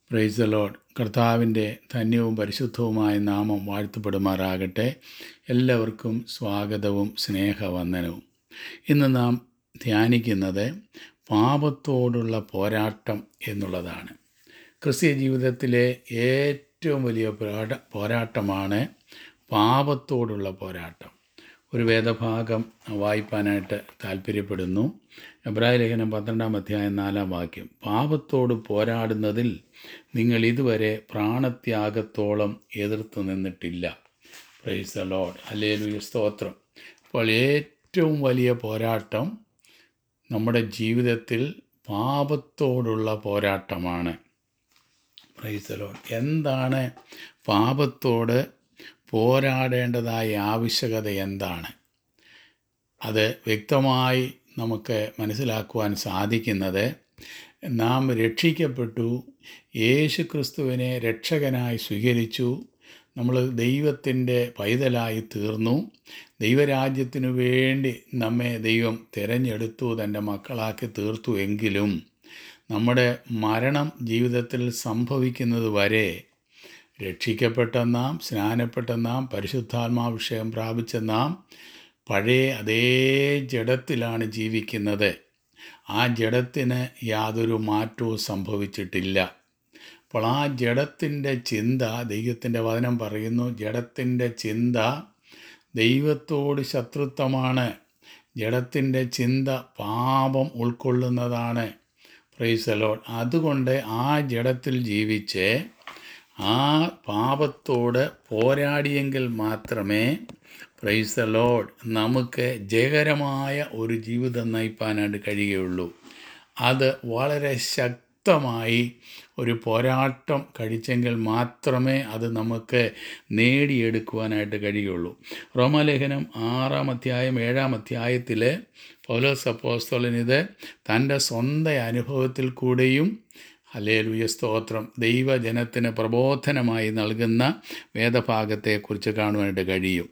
price load കർത്താവിൻ്റെ ധന്യവും പരിശുദ്ധവുമായ നാമം വാഴ്ത്തപ്പെടുമാറാകട്ടെ എല്ലാവർക്കും സ്വാഗതവും സ്നേഹവന്ദനവും ഇന്ന് നാം ധ്യാനിക്കുന്നത് പാപത്തോടുള്ള പോരാട്ടം എന്നുള്ളതാണ് ക്രിസ്തീയ ജീവിതത്തിലെ ഏറ്റവും വലിയ പോരാട്ട പോരാട്ടമാണ് പാപത്തോടുള്ള പോരാട്ടം ഒരു വേദഭാഗം വായിപ്പാനായിട്ട് താല്പര്യപ്പെടുന്നു എബ്രായ ലേഖനം പന്ത്രണ്ടാം അധ്യായം നാലാം വാക്യം പാപത്തോട് പോരാടുന്നതിൽ നിങ്ങൾ ഇതുവരെ പ്രാണത്യാഗത്തോളം എതിർത്ത് നിന്നിട്ടില്ല പ്രൈസ് ദ ലോഡ് അല്ലേലൂയ സ്തോത്രം അപ്പോൾ ഏറ്റവും വലിയ പോരാട്ടം നമ്മുടെ ജീവിതത്തിൽ പാപത്തോടുള്ള പോരാട്ടമാണ് പ്രൈസ് ദ ലോഡ് എന്താണ് പാപത്തോട് പോരാടേണ്ടതായ ആവശ്യകത എന്താണ് അത് വ്യക്തമായി നമുക്ക് മനസ്സിലാക്കുവാൻ സാധിക്കുന്നത് നാം രക്ഷിക്കപ്പെട്ടു യേശു ക്രിസ്തുവിനെ രക്ഷകനായി സ്വീകരിച്ചു നമ്മൾ ദൈവത്തിൻ്റെ പൈതലായി തീർന്നു ദൈവരാജ്യത്തിനു വേണ്ടി നമ്മെ ദൈവം തിരഞ്ഞെടുത്തു തൻ്റെ മക്കളാക്കി തീർത്തു എങ്കിലും നമ്മുടെ മരണം ജീവിതത്തിൽ സംഭവിക്കുന്നത് വരെ രക്ഷിക്കപ്പെട്ട നാം സ്നാനപ്പെട്ട നാം പരിശുദ്ധാത്മാഭിഷേകം പ്രാപിച്ച നാം പഴയ അതേ ജഡത്തിലാണ് ജീവിക്കുന്നത് ആ ജഡത്തിന് യാതൊരു മാറ്റവും സംഭവിച്ചിട്ടില്ല അപ്പോൾ ആ ജഡത്തിൻ്റെ ചിന്ത ദൈവത്തിൻ്റെ വചനം പറയുന്നു ജഡത്തിൻ്റെ ചിന്ത ദൈവത്തോട് ശത്രുത്വമാണ് ജഡത്തിൻ്റെ ചിന്ത പാപം ഉൾക്കൊള്ളുന്നതാണ് പ്രൈസലോൺ അതുകൊണ്ട് ആ ജഡത്തിൽ ജീവിച്ച് ആ പാപത്തോട് പോരാടിയെങ്കിൽ മാത്രമേ പ്രൈസ് ദ ലോഡ് നമുക്ക് ജയകരമായ ഒരു ജീവിതം നയിപ്പാനായിട്ട് കഴിയുകയുള്ളൂ അത് വളരെ ശക്തമായി ഒരു പോരാട്ടം കഴിച്ചെങ്കിൽ മാത്രമേ അത് നമുക്ക് നേടിയെടുക്കുവാനായിട്ട് കഴിയുള്ളൂ റോമാലേഖനം ആറാം അധ്യായം ഏഴാം അധ്യായത്തിൽ പൗലോസ് അപ്പോസ്തോലൻ ഇത് തൻ്റെ സ്വന്തം അനുഭവത്തിൽ കൂടെയും ഹലേലുയ സ്തോത്രം ദൈവജനത്തിന് പ്രബോധനമായി നൽകുന്ന വേദഭാഗത്തെക്കുറിച്ച് കാണുവാനായിട്ട് കഴിയും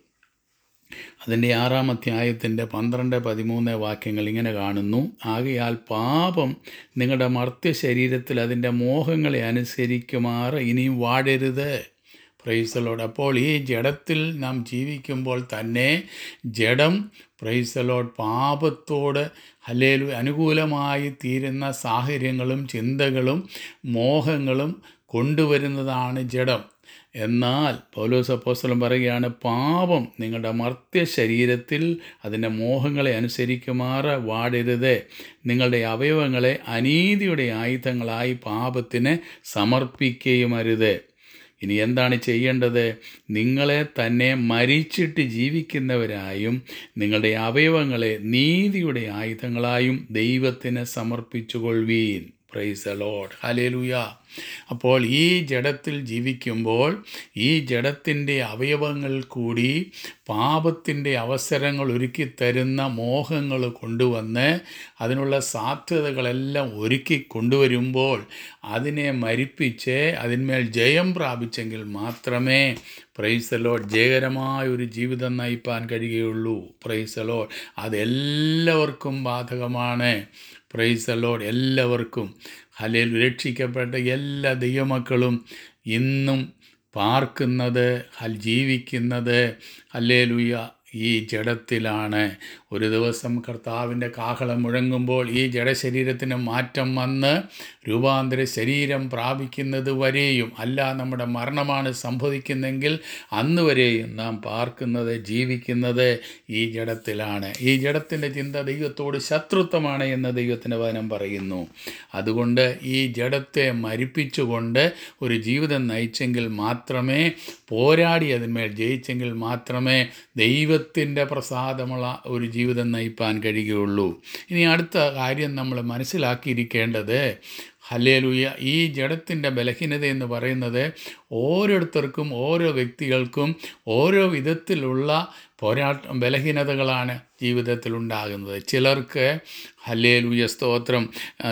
അതിൻ്റെ ആറാം അധ്യായത്തിൻ്റെ പന്ത്രണ്ട് പതിമൂന്ന് വാക്യങ്ങൾ ഇങ്ങനെ കാണുന്നു ആകയാൽ പാപം നിങ്ങളുടെ മർത്യ ശരീരത്തിൽ അതിൻ്റെ മോഹങ്ങളെ അനുസരിക്കുമാറ് ഇനിയും വാഴരുത് പ്രൈസലോട് അപ്പോൾ ഈ ജഡത്തിൽ നാം ജീവിക്കുമ്പോൾ തന്നെ ജഡം പ്രൈസലോട് പാപത്തോട് ഹലേലു അനുകൂലമായി തീരുന്ന സാഹചര്യങ്ങളും ചിന്തകളും മോഹങ്ങളും കൊണ്ടുവരുന്നതാണ് ജഡം എന്നാൽ പൗലോസ് അപ്പോസ്തലം പറയുകയാണ് പാപം നിങ്ങളുടെ മർത്യ ശരീരത്തിൽ അതിൻ്റെ മോഹങ്ങളെ അനുസരിക്കുമാറ് വാടരുത് നിങ്ങളുടെ അവയവങ്ങളെ അനീതിയുടെ ആയുധങ്ങളായി പാപത്തിന് സമർപ്പിക്കുകയും അരുത് ഇനി എന്താണ് ചെയ്യേണ്ടത് നിങ്ങളെ തന്നെ മരിച്ചിട്ട് ജീവിക്കുന്നവരായും നിങ്ങളുടെ അവയവങ്ങളെ നീതിയുടെ ആയുധങ്ങളായും ദൈവത്തിന് സമർപ്പിച്ചുകൊള്ളുവീൻ പ്രൈസ് ലോഡ് ഹലേലുയ അപ്പോൾ ഈ ജഡത്തിൽ ജീവിക്കുമ്പോൾ ഈ ജഡത്തിൻ്റെ അവയവങ്ങൾ കൂടി പാപത്തിൻ്റെ അവസരങ്ങൾ ഒരുക്കി തരുന്ന മോഹങ്ങൾ കൊണ്ടുവന്ന് അതിനുള്ള സാധ്യതകളെല്ലാം ഒരുക്കി കൊണ്ടുവരുമ്പോൾ അതിനെ മരിപ്പിച്ച് അതിന്മേൽ ജയം പ്രാപിച്ചെങ്കിൽ മാത്രമേ പ്രൈസലോ ജയകരമായ ഒരു ജീവിതം നയിപ്പാൻ കഴിയുകയുള്ളൂ പ്രൈസലോ അതെല്ലാവർക്കും ബാധകമാണ് പ്രൈസലോഡ് എല്ലാവർക്കും ഹലേൽ രക്ഷിക്കപ്പെട്ട എല്ലാ ദൈവമക്കളും ഇന്നും പാർക്കുന്നത് ഹൽ ജീവിക്കുന്നത് ഹല്ലേലുയ ഈ ജഡത്തിലാണ് ഒരു ദിവസം കർത്താവിൻ്റെ കാഹളം മുഴങ്ങുമ്പോൾ ഈ ജഡശരീരത്തിന് മാറ്റം വന്ന് രൂപാന്തര ശരീരം പ്രാപിക്കുന്നത് വരെയും അല്ല നമ്മുടെ മരണമാണ് സംഭവിക്കുന്നെങ്കിൽ അന്ന് വരെയും നാം പാർക്കുന്നത് ജീവിക്കുന്നത് ഈ ജഡത്തിലാണ് ഈ ജഡത്തിൻ്റെ ചിന്ത ദൈവത്തോട് ശത്രുത്വമാണ് എന്ന് ദൈവത്തിൻ്റെ വചനം പറയുന്നു അതുകൊണ്ട് ഈ ജഡത്തെ മരിപ്പിച്ചുകൊണ്ട് ഒരു ജീവിതം നയിച്ചെങ്കിൽ മാത്രമേ പോരാടി അതിന്മേൽ ജയിച്ചെങ്കിൽ മാത്രമേ ദൈവത്തിൻ്റെ പ്രസാദമുള്ള ഒരു ജീവിതം നയിപ്പാൻ കഴിയുകയുള്ളൂ ഇനി അടുത്ത കാര്യം നമ്മൾ മനസ്സിലാക്കിയിരിക്കേണ്ടത് ഹലേലുയ ഈ ജഡത്തിൻ്റെ ബലഹീനത എന്ന് പറയുന്നത് ഓരോരുത്തർക്കും ഓരോ വ്യക്തികൾക്കും ഓരോ വിധത്തിലുള്ള പോരാട്ട ബലഹീനതകളാണ് ജീവിതത്തിൽ ഉണ്ടാകുന്നത് ചിലർക്ക് ഹല്ലേലൂയ സ്തോത്രം ആ,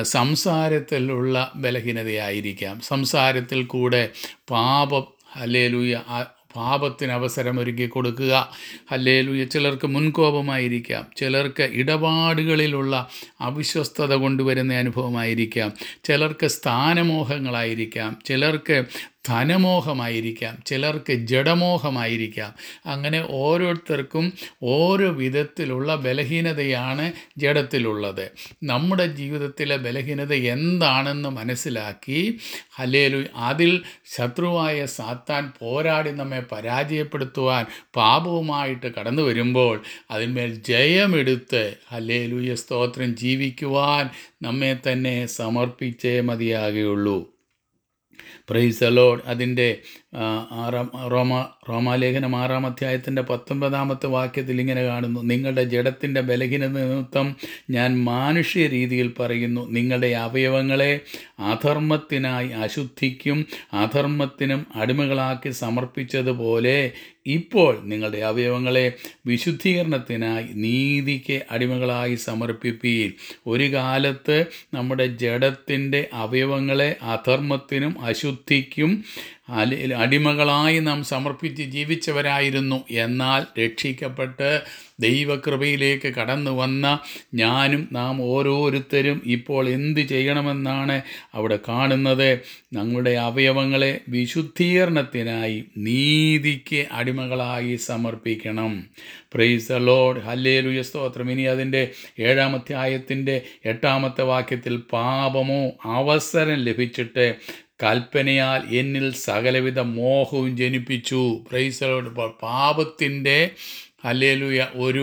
സംസാരത്തിലുള്ള ബലഹീനതയായിരിക്കാം സംസാരത്തിൽ കൂടെ പാപം ഹല്ലേലൂയ ആ പാപത്തിന് അവസരം ഒരുക്കി കൊടുക്കുക ഹല്ലേലൂയ ചിലർക്ക് മുൻകോപമായിരിക്കാം ചിലർക്ക് ഇടപാടുകളിലുള്ള അവിശ്വസ്തത കൊണ്ടുവരുന്ന അനുഭവമായിരിക്കാം ചിലർക്ക് സ്ഥാനമോഹങ്ങളായിരിക്കാം ചിലർക്ക് ധനമോഹമായിരിക്കാം ചിലർക്ക് ജഡമോഹമായിരിക്കാം അങ്ങനെ ഓരോരുത്തർക്കും ഓരോ വിധത്തിലുള്ള ബലഹീനതയാണ് ജഡത്തിലുള്ളത് നമ്മുടെ ജീവിതത്തിലെ ബലഹീനത എന്താണെന്ന് മനസ്സിലാക്കി ഹലേലു അതിൽ ശത്രുവായ സാത്താൻ പോരാടി നമ്മെ പരാജയപ്പെടുത്തുവാൻ പാപവുമായിട്ട് കടന്നു വരുമ്പോൾ അതിന്മേൽ ജയമെടുത്ത് ഹലേലുയ സ്തോത്രം ജീവിക്കുവാൻ നമ്മെ തന്നെ സമർപ്പിച്ചേ മതിയാകുകയുള്ളൂ പ്രൈസ് അലോഡ് അതിൻ്റെ ആ, ആറാം റോമ റോമാലേഖനം ആറാം അധ്യായത്തിൻ്റെ പത്തൊമ്പതാമത്തെ വാക്യത്തിൽ ഇങ്ങനെ കാണുന്നു നിങ്ങളുടെ ജഡത്തിൻ്റെ ബലഹീനത നിമിത്തം ഞാൻ മാനുഷ്യ രീതിയിൽ പറയുന്നു നിങ്ങളുടെ അവയവങ്ങളെ അധർമ്മത്തിനായി അശുദ്ധിക്കും അധർമ്മത്തിനും അടിമകളാക്കി സമർപ്പിച്ചതുപോലെ ഇപ്പോൾ നിങ്ങളുടെ അവയവങ്ങളെ വിശുദ്ധീകരണത്തിനായി നീതിക്ക് അടിമകളായി സമർപ്പിപ്പീൻ ഒരു കാലത്ത് നമ്മുടെ ജഡത്തിൻ്റെ അവയവങ്ങളെ അധർമ്മത്തിനും അശുദ്ധിക്കും അലി- അടിമകളായി നാം സമർപ്പിച്ച് ജീവിച്ചവരായിരുന്നു എന്നാൽ രക്ഷിക്കപ്പെട്ട് ദൈവകൃപയിലേക്ക് കടന്നു വന്ന ഞാനും നാം ഓരോരുത്തരും ഇപ്പോൾ എന്ത് ചെയ്യണമെന്നാണ് അവിടെ കാണുന്നത് ഞങ്ങളുടെ അവയവങ്ങളെ വിശുദ്ധീകരണത്തിനായി നീതിക്ക് അടിമകളായി സമർപ്പിക്കണം പ്രൈസ് ലോഡ് ഹല്ലേലുയ സ്തോത്രം ഇനി അതിൻ്റെ ഏഴാമധ്യായത്തിൻ്റെ എട്ടാമത്തെ വാക്യത്തിൽ പാപമോ അവസരം ലഭിച്ചിട്ട് കൽപ്പനയാൽ എന്നിൽ സകലവിധ മോഹവും ജനിപ്പിച്ചു പ്രൈസലോട് പാപത്തിൻ്റെ ഹല്ലേലൂയ ഒരു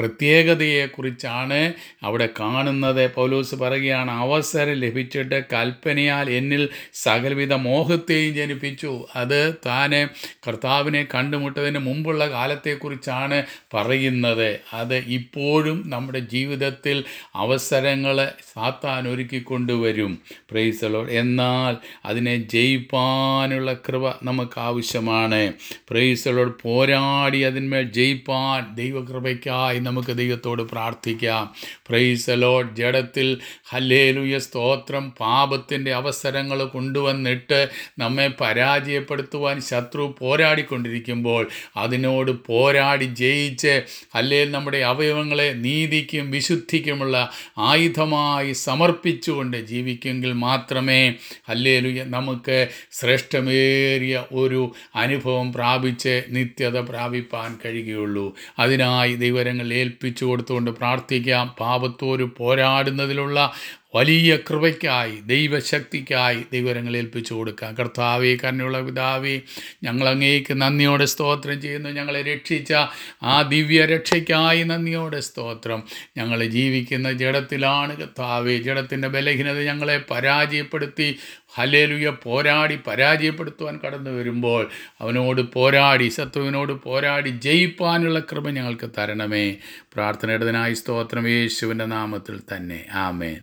പ്രത്യേകതയെക്കുറിച്ചാണ് അവിടെ കാണുന്നത് പൗലോസ് പറയുകയാണ് അവസരം ലഭിച്ചിട്ട് കൽപ്പനയാൽ എന്നിൽ സകലവിധ മോഹത്തെയും ജനിപ്പിച്ചു അത് താന് കർത്താവിനെ കണ്ടുമുട്ടതിന് മുമ്പുള്ള കാലത്തെക്കുറിച്ചാണ് പറയുന്നത് അത് ഇപ്പോഴും നമ്മുടെ ജീവിതത്തിൽ അവസരങ്ങൾ സാത്താൻ ഒരുക്കിക്കൊണ്ടുവരും പ്രൈസലോ എന്നാൽ അതിനെ ജയിപ്പാനുള്ള കൃപ നമുക്ക് ആവശ്യമാണ് പ്രൈസലോട് പോരാടി അതിന്മേൽ ജയിപ്പാൻ ദൈവകൃപയ്ക്കായി നമുക്ക് ദൈവത്തോട് പ്രാർത്ഥിക്കാം പ്രൈസലോഡ് ജഡത്തിൽ ഹല്ലേലുയ സ്തോത്രം പാപത്തിൻ്റെ അവസരങ്ങൾ കൊണ്ടുവന്നിട്ട് നമ്മെ പരാജയപ്പെടുത്തുവാൻ ശത്രു പോരാടിക്കൊണ്ടിരിക്കുമ്പോൾ അതിനോട് പോരാടി ജയിച്ച് ഹല്ലേ നമ്മുടെ അവയവങ്ങളെ നീതിക്കും വിശുദ്ധിക്കുമുള്ള ആയുധമായി സമർപ്പിച്ചുകൊണ്ട് ജീവിക്കുമെങ്കിൽ മാത്രമേ ഹല്ലേലുയ നമുക്ക് ശ്രേഷ്ഠമേറിയ ഒരു അനുഭവം പ്രാപിച്ച് നിത്യത പ്രാപിപ്പാൻ കഴിയുകയുള്ളൂ അതിനായി ദൈവരങ്ങൾ ഏൽപ്പിച്ചു കൊടുത്തുകൊണ്ട് പ്രാർത്ഥിക്കാം പാപത്തോട് പോരാടുന്നതിലുള്ള വലിയ കൃപയ്ക്കായി ദൈവശക്തിക്കായി ദൈവരങ്ങൾ ഏൽപ്പിച്ചു കൊടുക്കാം കർത്താവേ കരുണയുള്ള പിതാവേ ഞങ്ങൾ അങ്ങേക്ക് നന്ദിയോടെ സ്തോത്രം ചെയ്യുന്നു ഞങ്ങളെ രക്ഷിച്ച ആ ദിവ്യ രക്ഷയ്ക്കായി നന്ദിയോടെ സ്തോത്രം ഞങ്ങൾ ജീവിക്കുന്ന ജഡത്തിലാണ് കർത്താവേ ജഡത്തിൻ്റെ ബലഹീനത ഞങ്ങളെ പരാജയപ്പെടുത്തി ഹലേലുയ പോരാടി പരാജയപ്പെടുത്തുവാൻ കടന്നു വരുമ്പോൾ അവനോട് പോരാടി ശത്രുവിനോട് പോരാടി ജയിപ്പാനുള്ള കൃപ ഞങ്ങൾക്ക് തരണമേ പ്രാർത്ഥനയുടേതിനായി സ്തോത്രം യേശുവിൻ്റെ നാമത്തിൽ തന്നെ ആമേൻ